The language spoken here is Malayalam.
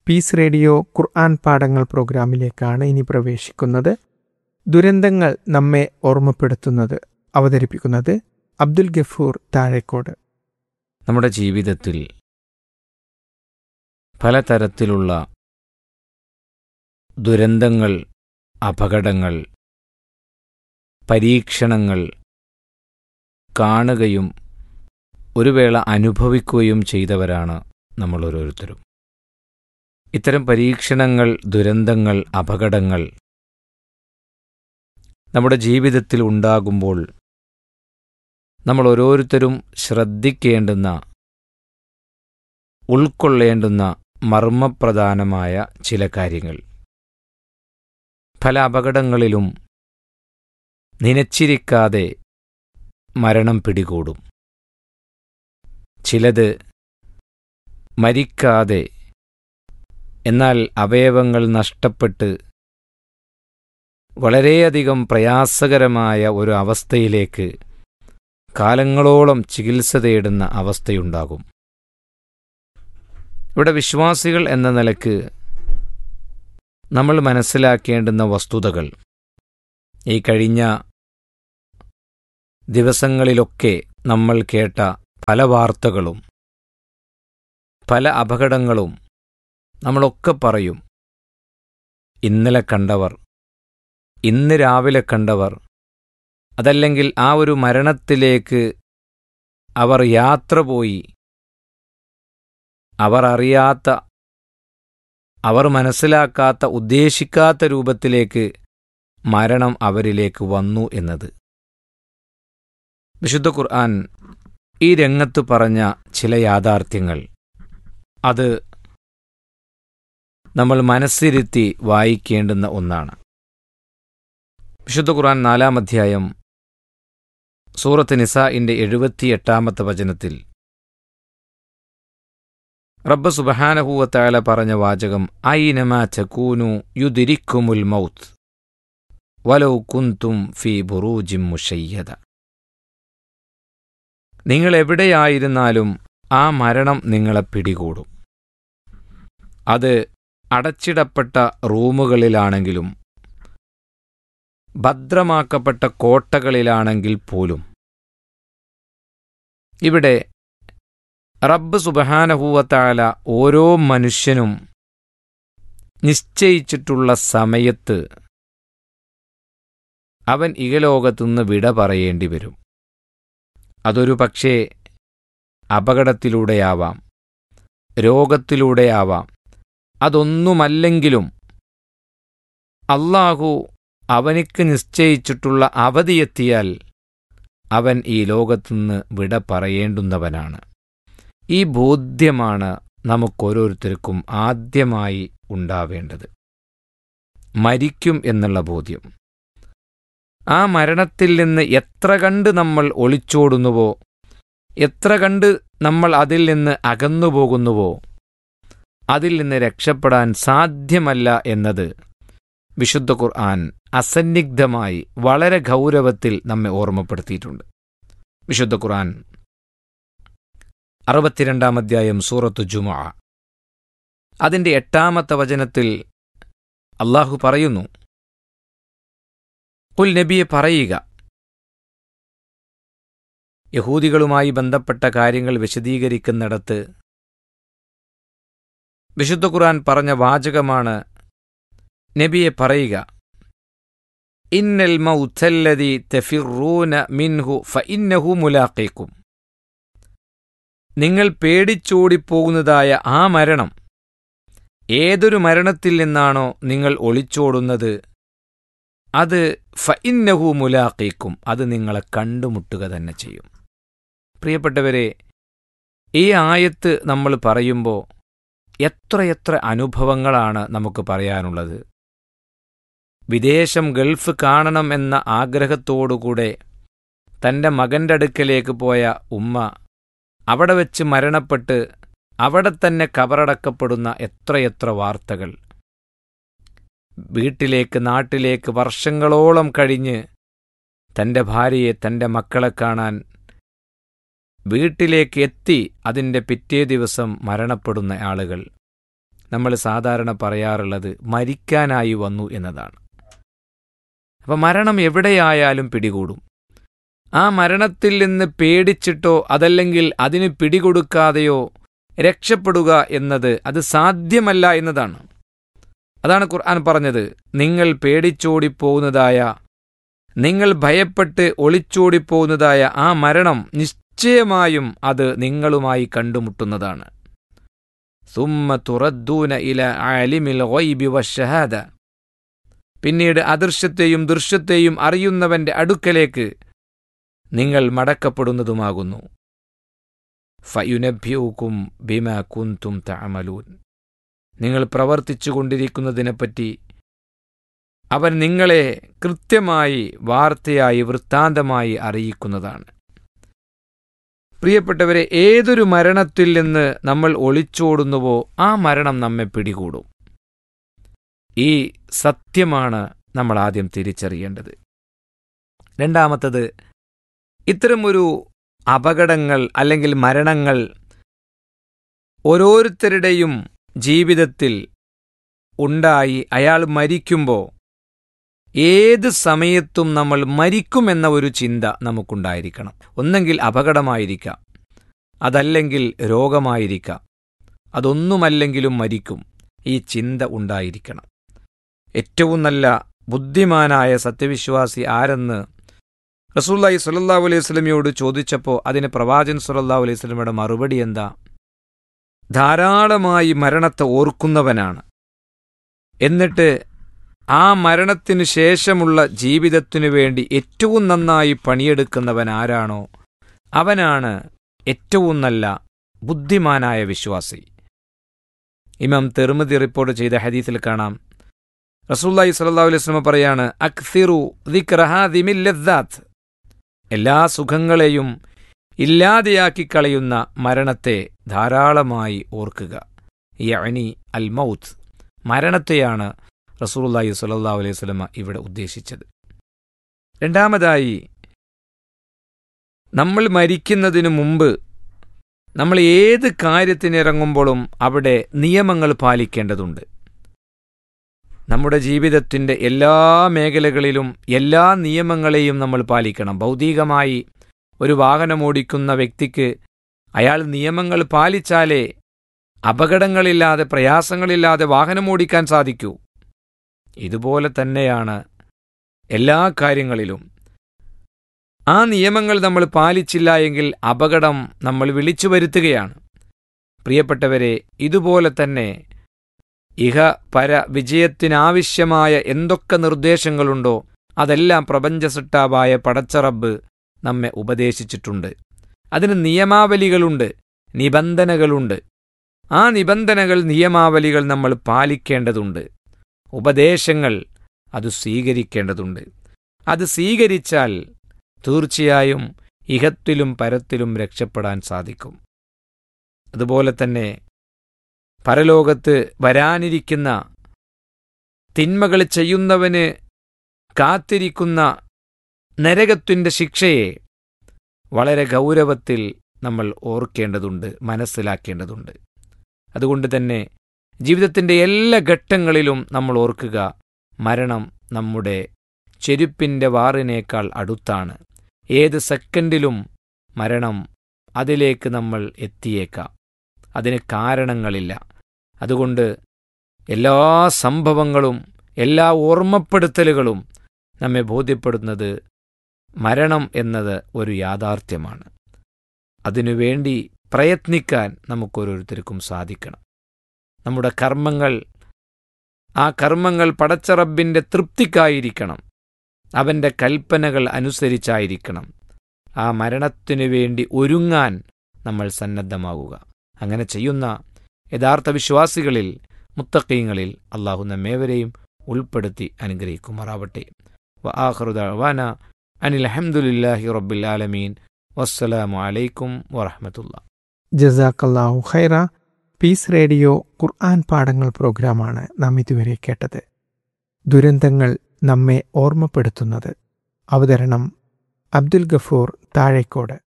പീസ് റേഡിയോ ഖുർആൻ പാഠങ്ങൾ പ്രോഗ്രാമിലേക്കാണ് ഇനി പ്രവേശിക്കുന്നത് ദുരന്തങ്ങൾ നമ്മെ ഓർമ്മപ്പെടുത്തുന്നത് അവതരിപ്പിക്കുന്നത് അബ്ദുൽ ഗഫൂർ താഴേക്കോട് നമ്മുടെ ജീവിതത്തിൽ പലതരത്തിലുള്ള ദുരന്തങ്ങൾ അപകടങ്ങൾ പരീക്ഷണങ്ങൾ കാണുകയും ഒരു വേള അനുഭവിക്കുകയും ചെയ്തവരാണ് നമ്മൾ ഓരോരുത്തരും ഇത്തരം പരീക്ഷണങ്ങൾ ദുരന്തങ്ങൾ അപകടങ്ങൾ നമ്മുടെ ജീവിതത്തിൽ ഉണ്ടാകുമ്പോൾ നമ്മൾ ഓരോരുത്തരും ശ്രദ്ധിക്കേണ്ടുന്ന ഉൾക്കൊള്ളേണ്ടുന്ന മർമ്മപ്രധാനമായ ചില കാര്യങ്ങൾ പല അപകടങ്ങളിലും നനച്ചിരിക്കാതെ മരണം പിടികൂടും ചിലത് മരിക്കാതെ എന്നാൽ അവയവങ്ങൾ നഷ്ടപ്പെട്ട് വളരെയധികം പ്രയാസകരമായ ഒരു അവസ്ഥയിലേക്ക് കാലങ്ങളോളം ചികിത്സ തേടുന്ന അവസ്ഥയുണ്ടാകും ഇവിടെ വിശ്വാസികൾ എന്ന നിലക്ക് നമ്മൾ മനസ്സിലാക്കേണ്ടുന്ന വസ്തുതകൾ ഈ കഴിഞ്ഞ ദിവസങ്ങളിലൊക്കെ നമ്മൾ കേട്ട പല വാർത്തകളും പല അപകടങ്ങളും നമ്മളൊക്കെ പറയും ഇന്നലെ കണ്ടവർ ഇന്ന് രാവിലെ കണ്ടവർ അതല്ലെങ്കിൽ ആ ഒരു മരണത്തിലേക്ക് അവർ യാത്ര പോയി അവർ അറിയാത്ത അവർ മനസ്സിലാക്കാത്ത ഉദ്ദേശിക്കാത്ത രൂപത്തിലേക്ക് മരണം അവരിലേക്ക് വന്നു എന്നത് വിശുദ്ധ ഖുർആൻ ഈ രംഗത്ത് പറഞ്ഞ ചില യാഥാർത്ഥ്യങ്ങൾ അത് നമ്മൾ മനസ്സിരുത്തി വായിക്കേണ്ടുന്ന ഒന്നാണ് വിശുദ്ധ ഖുർആൻ നാലാം അധ്യായം സൂറത്ത് നിസാഇന്റെ എഴുപത്തിയെട്ടാമത്തെ വചനത്തിൽ റബ്ബ് സുബഹാനഹൂവത്തായാല പറഞ്ഞ വാചകം ഐനമാ ചക്കൂനു യുദിരിക്കുമുൽ മൗത്ത് വലൗ കുന്തും ഫി ബുറൂജിം മുഷയ്യത നിങ്ങൾ എവിടെയായിരുന്നാലും ആ മരണം നിങ്ങളെ പിടികൂടും അത് അടച്ചിടപ്പെട്ട റൂമുകളിലാണെങ്കിലും ഭദ്രമാക്കപ്പെട്ട കോട്ടകളിലാണെങ്കിൽ പോലും ഇവിടെ റബ്ബ് സുബഹാനഹൂവത്താല ഓരോ മനുഷ്യനും നിശ്ചയിച്ചിട്ടുള്ള സമയത്ത് അവൻ ഇഹലോകത്തുനിന്ന് വിട പറയേണ്ടി വരും അതൊരു പക്ഷേ അപകടത്തിലൂടെയാവാം രോഗത്തിലൂടെയാവാം അതൊന്നുമല്ലെങ്കിലും അള്ളാഹു അവനിക്ക് നിശ്ചയിച്ചിട്ടുള്ള അവധിയെത്തിയാൽ അവൻ ഈ ലോകത്തുനിന്ന് വിട പറയേണ്ടുന്നവനാണ് ഈ ബോധ്യമാണ് നമുക്കോരോരുത്തർക്കും ആദ്യമായി ഉണ്ടാവേണ്ടത് മരിക്കും എന്നുള്ള ബോധ്യം ആ മരണത്തിൽ നിന്ന് എത്ര കണ്ട് നമ്മൾ ഒളിച്ചോടുന്നുവോ എത്ര കണ്ട് നമ്മൾ അതിൽ നിന്ന് അകന്നുപോകുന്നുവോ അതിൽ നിന്ന് രക്ഷപ്പെടാൻ സാധ്യമല്ല എന്നത് വിശുദ്ധ ഖുർആൻ അസന്നിഗ്ധമായി വളരെ ഗൗരവത്തിൽ നമ്മെ ഓർമ്മപ്പെടുത്തിയിട്ടുണ്ട് വിശുദ്ധ ഖുർആൻ അറുപത്തിരണ്ടാം അധ്യായം സൂറത്തു ജുമാ അതിൻ്റെ എട്ടാമത്തെ വചനത്തിൽ അള്ളാഹു പറയുന്നു കുൽ നബിയെ പറയുക യഹൂദികളുമായി ബന്ധപ്പെട്ട കാര്യങ്ങൾ വിശദീകരിക്കുന്നിടത്ത് വിശുദ്ധ ഖുർആൻ പറഞ്ഞ വാചകമാണ് നബിയെ പറയുക ഇന്നൽ മൗത്തല്ലതി തഫിറൂന മിൻഹു ഫഇന്നഹു മുലാഖീക്കും നിങ്ങൾ പേടിച്ചോടിപ്പോകുന്നതായ ആ മരണം ഏതൊരു മരണത്തിൽ നിന്നാണോ നിങ്ങൾ ഒളിച്ചോടുന്നത് അത് ഫഇന്നഹു മുലാഖീക്കും അത് നിങ്ങളെ കണ്ടുമുട്ടുക തന്നെ ചെയ്യും പ്രിയപ്പെട്ടവരെ ഈ ആയത്ത് നമ്മൾ പറയുമ്പോൾ എത്രയെത്ര അനുഭവങ്ങളാണ് നമുക്ക് പറയാനുള്ളത് വിദേശം ഗൾഫ് കാണണം എന്ന ആഗ്രഹത്തോടുകൂടെ തൻ്റെ മകൻ്റെ അടുക്കലേക്ക് പോയ ഉമ്മ അവിടെ വെച്ച് മരണപ്പെട്ട് അവിടെ തന്നെ കബറടക്കപ്പെടുന്ന എത്രയെത്ര വാർത്തകൾ വീട്ടിലേക്ക് നാട്ടിലേക്ക് വർഷങ്ങളോളം കഴിഞ്ഞ് തൻ്റെ ഭാര്യയെ തൻ്റെ മക്കളെ കാണാൻ വീട്ടിലേക്ക് എത്തി അതിൻ്റെ പിറ്റേ ദിവസം മരണപ്പെടുന്ന ആളുകൾ നമ്മൾ സാധാരണ പറയാറുള്ളത് മരിക്കാനായി വന്നു എന്നതാണ് അപ്പം മരണം എവിടെയായാലും പിടികൂടും ആ മരണത്തിൽ നിന്ന് പേടിച്ചിട്ടോ അതല്ലെങ്കിൽ അതിന് പിടികൊടുക്കാതെയോ രക്ഷപ്പെടുക എന്നത് അത് സാധ്യമല്ല എന്നതാണ് അതാണ് ഖുർആൻ പറഞ്ഞത് നിങ്ങൾ പേടിച്ചോടിപ്പോകുന്നതായ നിങ്ങൾ ഭയപ്പെട്ട് ഒളിച്ചോടിപ്പോകുന്നതായ ആ മരണം നിശ്ചയമായും അത് നിങ്ങളുമായി കണ്ടുമുട്ടുന്നതാണ് സുമ്മ തുറദ്ദൂന ഇല അലിമിൽ ഗൈബി വശഹാദ പിന്നീട് അദൃശ്യത്തെയും ദൃശ്യത്തെയും അറിയുന്നവന്റെ അടുക്കലേക്ക് നിങ്ങൾ മടക്കപ്പെടുന്നതുമാകുന്നു ഫയുനഭ്യൂക്കും ബിമ കുന്തും തഅമലൂൻ നിങ്ങൾ പ്രവർത്തിച്ചു കൊണ്ടിരിക്കുന്നതിനെപ്പറ്റി അവൻ നിങ്ങളെ കൃത്യമായി വാർത്തയായി വൃത്താന്തമായി അറിയിക്കുന്നതാണ് പ്രിയപ്പെട്ടവരെ ഏതൊരു മരണത്തിൽ നിന്ന് നമ്മൾ ഒളിച്ചോടുന്നുവോ ആ മരണം നമ്മെ പിടികൂടും ഈ സത്യമാണ് നമ്മൾ ആദ്യം തിരിച്ചറിയേണ്ടത് രണ്ടാമത്തത് ഇത്തരമൊരു അപകടങ്ങൾ അല്ലെങ്കിൽ മരണങ്ങൾ ഓരോരുത്തരുടെയും ജീവിതത്തിൽ ഉണ്ടായി അയാൾ മരിക്കുമ്പോൾ ഏത് സമയത്തും നമ്മൾ മരിക്കുമെന്ന ഒരു ചിന്ത നമുക്കുണ്ടായിരിക്കണം ഒന്നെങ്കിൽ അപകടമായിരിക്കാം അതല്ലെങ്കിൽ രോഗമായിരിക്കാം അതൊന്നുമല്ലെങ്കിലും മരിക്കും ഈ ചിന്ത ഉണ്ടായിരിക്കണം ഏറ്റവും നല്ല ബുദ്ധിമാനായ സത്യവിശ്വാസി ആരെന്ന് റസൂല്ലായി സുലല്ലാഹു അലൈഹി സ്വലമിയോട് ചോദിച്ചപ്പോൾ അതിന് പ്രവാചകൻ സുലല്ലാഹു അലൈഹി സ്വലമിയുടെ മറുപടി എന്താ ധാരാളമായി മരണത്തെ ഓർക്കുന്നവനാണ് എന്നിട്ട് ആ മരണത്തിനു ശേഷമുള്ള ജീവിതത്തിനു വേണ്ടി ഏറ്റവും നന്നായി പണിയെടുക്കുന്നവൻ ആരാണോ അവനാണ് ഏറ്റവും നല്ല ബുദ്ധിമാനായ വിശ്വാസി ഇമാം തെർമതി റിപ്പോർട്ട് ചെയ്ത ഹദീസിൽ കാണാം റസൂല്ലായി സല്ലല്ലാഹു അലൈഹി വസല്ലം പറയാണ് അക്സിറു ദിക്റഹാദിമില്ലദ്ദാത്ത് എല്ലാ സുഖങ്ങളെയും ഇല്ലാതെയാക്കി കളയുന്ന മരണത്തെ ധാരാളമായി ഓർക്കുക യഅനി അൽ മൗത്ത് മരണത്തെയാണ് റസൂലുള്ളാഹി സ്വല്ലല്ലാഹു അലൈഹി വസല്ലമ ഇവിടെ ഉദ്ദേശിച്ചത് രണ്ടാമതായി നമ്മൾ മരിക്കുന്നതിനു മുമ്പ് നമ്മൾ ഏത് കാര്യത്തിനിറങ്ങുമ്പോഴും അവിടെ നിയമങ്ങൾ പാലിക്കേണ്ടതുണ്ട് നമ്മുടെ ജീവിതത്തിൻ്റെ എല്ലാ മേഖലകളിലും എല്ലാ നിയമങ്ങളെയും നമ്മൾ പാലിക്കണം ഭൗതികമായി ഒരു വാഹനമോടിക്കുന്ന വ്യക്തിക്ക് അയാൾ നിയമങ്ങൾ പാലിച്ചാലേ അപകടങ്ങളില്ലാതെ പ്രയാസങ്ങളില്ലാതെ വാഹനമോടിക്കാൻ സാധിക്കൂ ഇതുപോലെ തന്നെയാണ് എല്ലാ കാര്യങ്ങളിലും ആ നിയമങ്ങൾ നമ്മൾ പാലിച്ചില്ല എങ്കിൽ അപകടം നമ്മൾ വിളിച്ചു വരുത്തുകയാണ് പ്രിയപ്പെട്ടവരെ ഇതുപോലെ തന്നെ ഇഹ പര വിജയത്തിനാവശ്യമായ എന്തൊക്കെ നിർദ്ദേശങ്ങളുണ്ടോ അതെല്ലാം പ്രപഞ്ചസൃഷ്ടാവായ പടച്ചറബ് നമ്മെ ഉപദേശിച്ചിട്ടുണ്ട് അതിന് നിയമാവലികളുണ്ട് നിബന്ധനകളുണ്ട് ആ നിബന്ധനകൾ നിയമാവലികൾ നമ്മൾ പാലിക്കേണ്ടതുണ്ട് ഉപദേശങ്ങൾ അത് സ്വീകരിക്കേണ്ടതുണ്ട് അത് സ്വീകരിച്ചാൽ തീർച്ചയായും ഇഹത്തിലും പരത്തിലും രക്ഷപ്പെടാൻ സാധിക്കും അതുപോലെ തന്നെ പരലോകത്ത് വരാനിരിക്കുന്ന തിന്മകൾ ചെയ്യുന്നവന് കാത്തിരിക്കുന്ന നരകത്തിൻ്റെ ശിക്ഷയെ വളരെ ഗൗരവത്തിൽ നമ്മൾ ഓർക്കേണ്ടതുണ്ട് മനസ്സിലാക്കേണ്ടതുണ്ട് അതുകൊണ്ട് തന്നെ ജീവിതത്തിൻ്റെ എല്ലാ ഘട്ടങ്ങളിലും നമ്മൾ ഓർക്കുക മരണം നമ്മുടെ ചെരുപ്പിൻ്റെ വാറിനേക്കാൾ അടുത്താണ് ഏത് സെക്കൻഡിലും മരണം അതിലേക്ക് നമ്മൾ എത്തിയേക്കാം അതിന് കാരണങ്ങളില്ല അതുകൊണ്ട് എല്ലാ സംഭവങ്ങളും എല്ലാ ഓർമ്മപ്പെടുത്തലുകളും നമ്മെ ബോധ്യപ്പെടുന്നത് മരണം എന്നത് ഒരു യാഥാർത്ഥ്യമാണ് അതിനുവേണ്ടി പ്രയത്നിക്കാൻ നമുക്കോരോരുത്തർക്കും സാധിക്കണം നമ്മുടെ കർമ്മങ്ങൾ ആ കർമ്മങ്ങൾ പടച്ചറബിൻ്റെ തൃപ്തിക്കായിരിക്കണം അവൻ്റെ കൽപ്പനകൾ അനുസരിച്ചായിരിക്കണം ആ മരണത്തിനു വേണ്ടി ഒരുങ്ങാൻ നമ്മൾ സന്നദ്ധമാകുക അങ്ങനെ ചെയ്യുന്ന യഥാർത്ഥ വിശ്വാസികളിൽ മുത്തക്കീങ്ങളിൽ അള്ളാഹു നമ്മേവരെയും ഉൾപ്പെടുത്തി അനുഗ്രഹിക്കുമാറാവട്ടെ വ ആഹ്റുദാന അനിൽ അഹമ്മദുലില്ലാഹി റബ്ബിൽ ആലമീൻ വസ്സലാമു അലൈക്കും വറഹമത്തുള്ള ജസാക്കല്ലാഹു ഖൈറ പീസ് റേഡിയോ ഖുർആൻ പാഠങ്ങൾ പ്രോഗ്രാമാണ് നാം ഇതുവരെ കേട്ടത് ദുരന്തങ്ങൾ നമ്മെ ഓർമ്മപ്പെടുത്തുന്നത് അവതരണം അബ്ദുൽ ഗഫൂർ താഴേക്കോട്